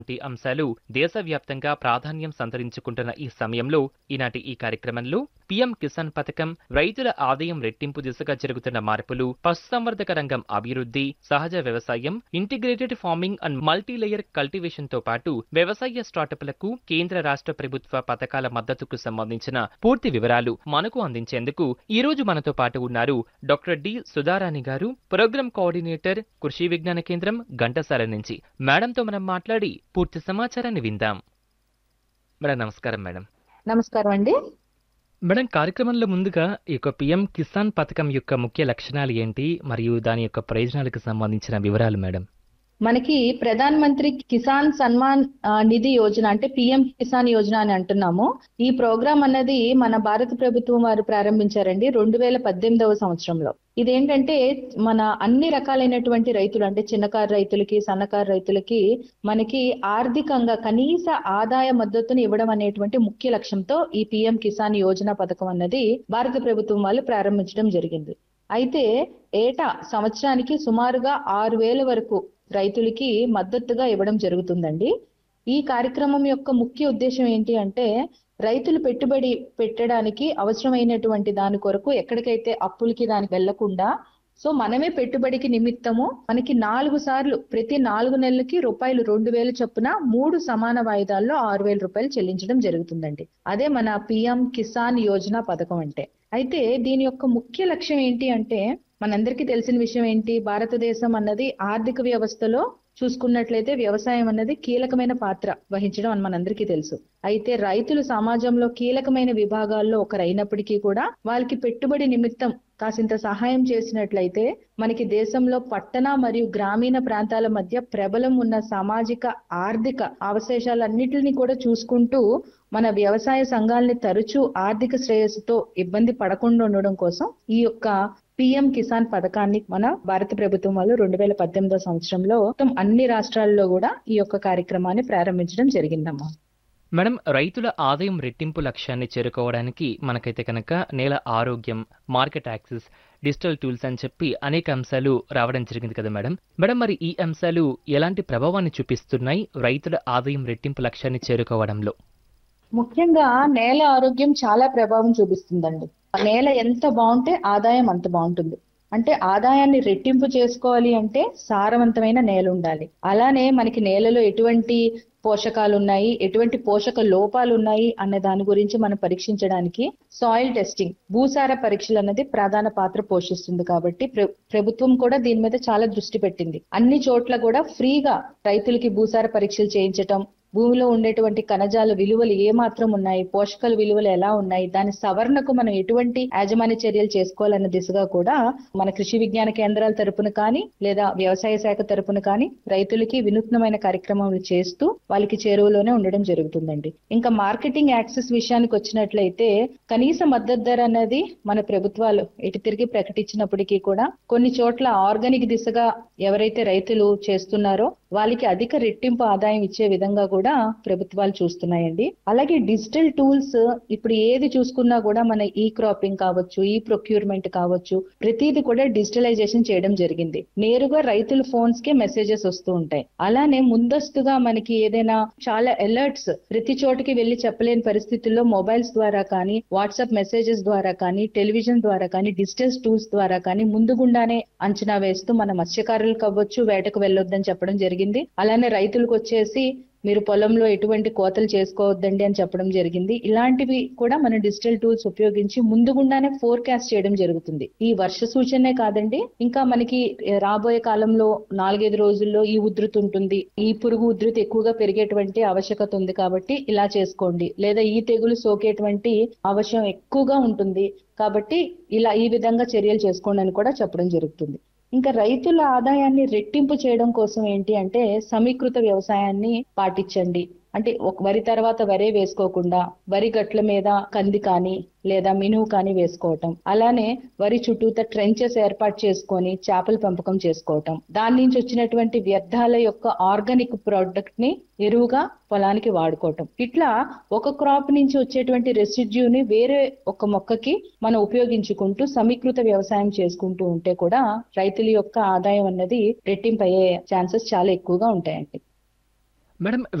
వంటి అంశాలు దేశవ్యాప్తంగా ప్రాధాన్యం సంతరించుకుంటున్న ఈ సమయంలో ఈనాటి ఈ కార్యక్రమంలో పీఎం కిసాన్ పథకం రైతుల ఆదాయం రెట్టింపు దిశగా జరుగుతున్న మార్పులు పశుసంవర్ధక రంగం అభివృద్ధి సహజ వ్యవసాయం integrated farming and multilayer cultivation తో పాటు వ్యవసాయ స్టార్టప్లకు కేంద్ర రాష్ట్ర ప్రభుత్వ పథకాల మద్దతుకు సంబంధించిన పూర్తి వివరాలు మనకు అందించేందుకు ఈ రోజు మనతో పాటు ఉన్నారు డాక్టర్ డి సుధారాణి గారు ప్రోగ్రామ్ కోఆర్డినేటర్ కృషి విజ్ఞాన కేంద్రం ఘంటసాల నుంచి మేడంతో మనం మాట్లాడి పూర్తి సమాచారాన్ని విందాం మేడం నమస్కారం మేడం నమస్కారం అండి మేడం కార్యక్రమంలో ముందుగా ఈ యొక్క పిఎం కిసాన్ పథకం యొక్క ముఖ్య లక్షణాలు ఏంటి మరియు దాని యొక్క ప్రయోజనాలకు సంబంధించిన వివరాలు మేడం మనకి ప్రధాన్ మంత్రి కిసాన్ సన్మాన్ ఆ, నిధి యోజన అంటే పిఎం కిసాన్ యోజన అని అంటున్నాము ఈ ప్రోగ్రాం అన్నది మన భారత ప్రభుత్వం వారు ప్రారంభించారండి రెండు వేల పద్దెనిమిదవ సంవత్సరంలో ఇదేంటంటే మన అన్ని రకాలైనటువంటి రైతులు అంటే చిన్నకారు రైతులకి సన్నకారు రైతులకి మనకి ఆర్థికంగా కనీస ఆదాయ మద్దతును ఇవ్వడం అనేటువంటి ముఖ్య లక్ష్యంతో ఈ పిఎం కిసాన్ యోజన పథకం అన్నది భారత ప్రభుత్వం వాళ్ళు ప్రారంభించడం జరిగింది అయితే ఏటా సంవత్సరానికి సుమారుగా ఆరు వేల వరకు రైతులకి మద్దతుగా ఇవ్వడం జరుగుతుందండి ఈ కార్యక్రమం యొక్క ముఖ్య ఉద్దేశం ఏంటి అంటే రైతులు పెట్టుబడి పెట్టడానికి అవసరమైనటువంటి దాని కొరకు ఎక్కడికైతే అప్పులకి దానికి వెళ్లకుండా సో మనమే పెట్టుబడికి నిమిత్తము మనకి నాలుగు సార్లు ప్రతి నాలుగు నెలలకి రూపాయలు రెండు వేలు చొప్పున మూడు సమాన వాయిదాల్లో ఆరు వేల రూపాయలు చెల్లించడం జరుగుతుందండి అదే మన పిఎం కిసాన్ యోజన పథకం అంటే అయితే దీని యొక్క ముఖ్య లక్ష్యం ఏంటి అంటే మనందరికీ తెలిసిన విషయం ఏంటి భారతదేశం అన్నది ఆర్థిక వ్యవస్థలో చూసుకున్నట్లయితే వ్యవసాయం అన్నది కీలకమైన పాత్ర వహించడం అని మనందరికీ తెలుసు అయితే రైతులు సమాజంలో కీలకమైన విభాగాల్లో ఒకరైనప్పటికీ కూడా వాళ్ళకి పెట్టుబడి నిమిత్తం కాసింత సహాయం చేసినట్లయితే మనకి దేశంలో పట్టణ మరియు గ్రామీణ ప్రాంతాల మధ్య ప్రబలం ఉన్న సామాజిక ఆర్థిక అవశేషాలన్నిటిని కూడా చూసుకుంటూ మన వ్యవసాయ సంఘాలని తరచూ ఆర్థిక శ్రేయస్సుతో ఇబ్బంది పడకుండా ఉండడం కోసం ఈ యొక్క పిఎం కిసాన్ పథకాన్ని మన భారత ప్రభుత్వం వాళ్ళు రెండు వేల పద్దెనిమిదో సంవత్సరంలో మొత్తం అన్ని రాష్ట్రాల్లో కూడా ఈ యొక్క కార్యక్రమాన్ని ప్రారంభించడం జరిగిందమ్మా మేడం రైతుల ఆదాయం రెట్టింపు లక్ష్యాన్ని చేరుకోవడానికి మనకైతే కనుక నేల ఆరోగ్యం మార్కెట్ యాక్సెస్ డిజిటల్ టూల్స్ అని చెప్పి అనేక అంశాలు రావడం జరిగింది కదా మేడం మేడం మరి ఈ అంశాలు ఎలాంటి ప్రభావాన్ని చూపిస్తున్నాయి రైతుల ఆదాయం రెట్టింపు లక్ష్యాన్ని చేరుకోవడంలో ముఖ్యంగా నేల ఆరోగ్యం చాలా ప్రభావం చూపిస్తుందండి నేల ఎంత బాగుంటే ఆదాయం అంత బాగుంటుంది అంటే ఆదాయాన్ని రెట్టింపు చేసుకోవాలి అంటే సారవంతమైన నేల ఉండాలి అలానే మనకి నేలలో ఎటువంటి పోషకాలు ఉన్నాయి ఎటువంటి పోషక లోపాలు ఉన్నాయి అనే దాని గురించి మనం పరీక్షించడానికి సాయిల్ టెస్టింగ్ భూసార పరీక్షలు అన్నది ప్రధాన పాత్ర పోషిస్తుంది కాబట్టి ప్ర- ప్రభుత్వం కూడా దీని మీద చాలా దృష్టి పెట్టింది అన్ని చోట్ల కూడా ఫ్రీగా రైతులకి భూసార పరీక్షలు చేయించటం భూమిలో ఉండేటువంటి కణజాల విలువలు ఏ మాత్రం ఉన్నాయి పోషకాల విలువలు ఎలా ఉన్నాయి దాని సవరణకు మనం ఎటువంటి యాజమాన్య చర్యలు చేసుకోవాలన్న దిశగా కూడా మన కృషి విజ్ఞాన కేంద్రాల తరపున కానీ లేదా వ్యవసాయ శాఖ తరపున కానీ రైతులకి వినూత్నమైన కార్యక్రమాలు చేస్తూ వాళ్ళకి చేరువలోనే ఉండడం జరుగుతుందండి ఇంకా మార్కెటింగ్ యాక్సెస్ విషయానికి వచ్చినట్లయితే కనీస మద్దతు ధర అనేది మన ప్రభుత్వాలు ఎటు తిరిగి ప్రకటించినప్పటికీ కూడా కొన్ని చోట్ల ఆర్గానిక్ దిశగా ఎవరైతే రైతులు చేస్తున్నారో వాళ్ళకి అధిక రెట్టింపు ఆదాయం ఇచ్చే విధంగా కూడా ప్రభుత్వాలు చూస్తున్నాయండి అలాగే డిజిటల్ టూల్స్ ఇప్పుడు ఏది చూసుకున్నా కూడా మన ఈ క్రాపింగ్ కావచ్చు ఈ ప్రొక్యూర్మెంట్ కావచ్చు ప్రతిది కూడా డిజిటలైజేషన్ చేయడం జరిగింది నేరుగా రైతుల ఫోన్స్ కి మెసేజెస్ వస్తూ ఉంటాయి అలానే ముందస్తుగా మనకి ఏదైనా చాలా అలర్ట్స్ ప్రతి చోటికి వెళ్లి చెప్పలేని పరిస్థితుల్లో మొబైల్స్ ద్వారా కానీ వాట్సాప్ మెసేజెస్ ద్వారా కానీ టెలివిజన్ ద్వారా కానీ డిజిటల్ టూల్స్ ద్వారా కానీ ముందుగుండానే అంచనా వేస్తూ మన మత్స్యకారులకు అవ్వచ్చు వేటకు వెళ్ళొద్దని చెప్పడం జరిగింది అలానే రైతులకు వచ్చేసి మీరు పొలంలో ఎటువంటి కోతలు చేసుకోవద్దండి అని చెప్పడం జరిగింది ఇలాంటివి కూడా మన డిజిటల్ టూల్స్ ఉపయోగించి ముందుగుండానే ఫోర్కాస్ట్ చేయడం జరుగుతుంది ఈ వర్ష సూచనే కాదండి ఇంకా మనకి రాబోయే కాలంలో నాలుగైదు రోజుల్లో ఈ ఉధృతి ఉంటుంది ఈ పురుగు ఉధృతి ఎక్కువగా పెరిగేటువంటి ఆవశ్యకత ఉంది కాబట్టి ఇలా చేసుకోండి లేదా ఈ తెగులు సోకేటువంటి అవశ్యం ఎక్కువగా ఉంటుంది కాబట్టి ఇలా ఈ విధంగా చర్యలు చేసుకోండి అని కూడా చెప్పడం జరుగుతుంది ఇంకా రైతుల ఆదాయాన్ని రెట్టింపు చేయడం కోసం ఏంటి అంటే సమీకృత వ్యవసాయాన్ని పాటించండి అంటే ఒక వరి తర్వాత వరే వేసుకోకుండా వరి గట్ల మీద కంది కానీ లేదా మినువు కానీ వేసుకోవటం అలానే వరి చుట్టూత ట్రెంచెస్ ఏర్పాటు చేసుకొని చేపల పెంపకం చేసుకోవటం దాని నుంచి వచ్చినటువంటి వ్యర్థాల యొక్క ఆర్గానిక్ ప్రోడక్ట్ ని ఎరువుగా పొలానికి వాడుకోవటం ఇట్లా ఒక క్రాప్ నుంచి వచ్చేటువంటి రెసిడ్యూని వేరే ఒక మొక్కకి మనం ఉపయోగించుకుంటూ సమీకృత వ్యవసాయం చేసుకుంటూ ఉంటే కూడా రైతుల యొక్క ఆదాయం అన్నది రెట్టింపు అయ్యే ఛాన్సెస్ చాలా ఎక్కువగా ఉంటాయండి మేడం